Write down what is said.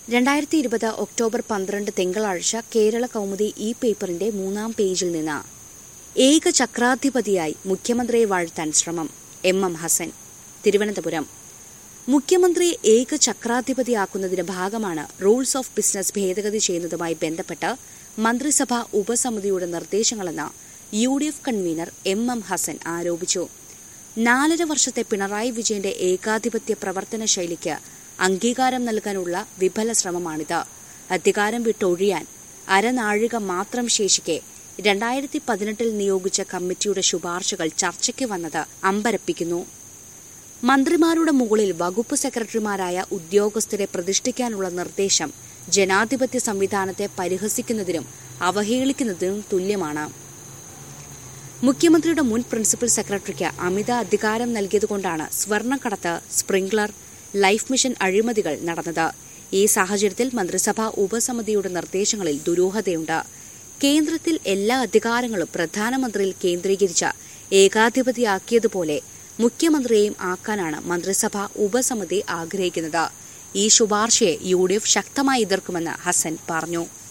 രണ്ടായിരത്തി ഇരുപത് ഒക്ടോബർ പന്ത്രണ്ട് തിങ്കളാഴ്ച കേരള കൗമുദി ഇ പേപ്പറിന്റെ മൂന്നാം പേജിൽ നിന്ന് ഏക ചക്രാധിപതിയായി മുഖ്യമന്ത്രിയെ വാഴ്ത്താൻ ശ്രമം എം എം ഹസൻ തിരുവനന്തപുരം മുഖ്യമന്ത്രിയെ ഏക ചക്രാധിപതിയാക്കുന്നതിന്റെ ഭാഗമാണ് റൂൾസ് ഓഫ് ബിസിനസ് ഭേദഗതി ചെയ്യുന്നതുമായി ബന്ധപ്പെട്ട് മന്ത്രിസഭാ ഉപസമിതിയുടെ നിർദ്ദേശങ്ങളെന്ന് U D F convener M M Hasan ആരോപിച്ചു നാലര വർഷത്തെ പിണറായി വിജയന്റെ ഏകാധിപത്യ പ്രവർത്തന ശൈലിക്ക് അംഗീകാരം നൽകാനുള്ള വിഫല ശ്രമമാണിത് അധികാരം വിട്ടൊഴിയാൻ അരനാഴിക മാത്രം ശേഷിക്കെ രണ്ടായിരത്തി പതിനെട്ടിൽ നിയോഗിച്ച കമ്മിറ്റിയുടെ ശുപാർശകൾ ചർച്ചയ്ക്ക് വന്നത് അമ്പരപ്പിക്കുന്നു മന്ത്രിമാരുടെ മുകളിൽ വകുപ്പ് സെക്രട്ടറിമാരായ ഉദ്യോഗസ്ഥരെ പ്രതിഷ്ഠിക്കാനുള്ള നിർദ്ദേശം ജനാധിപത്യ സംവിധാനത്തെ പരിഹസിക്കുന്നതിനും അവഹേളിക്കുന്നതിനും തുല്യമാണ് മുഖ്യമന്ത്രിയുടെ മുൻ പ്രിൻസിപ്പൽ സെക്രട്ടറിക്ക് അമിത അധികാരം നൽകിയതുകൊണ്ടാണ് സ്വർണ്ണക്കടത്ത് സ്പ്രിംഗ്ലർ ലൈഫ് മിഷൻ അഴിമതികൾ നടന്നത് ഈ സാഹചര്യത്തിൽ മന്ത്രിസഭാ ഉപസമിതിയുടെ നിർദ്ദേശങ്ങളിൽ ദുരൂഹതയുണ്ട് കേന്ദ്രത്തിൽ എല്ലാ അധികാരങ്ങളും പ്രധാനമന്ത്രിയിൽ കേന്ദ്രീകരിച്ച ഏകാധിപതിയാക്കിയതുപോലെ മുഖ്യമന്ത്രിയെയും ആക്കാനാണ് മന്ത്രിസഭാ ഉപസമിതി ആഗ്രഹിക്കുന്നത് ഈ ശുപാർശയെ യു ഡി എഫ് ശക്തമായി എതിർക്കുമെന്ന് ഹസൻ പറഞ്ഞു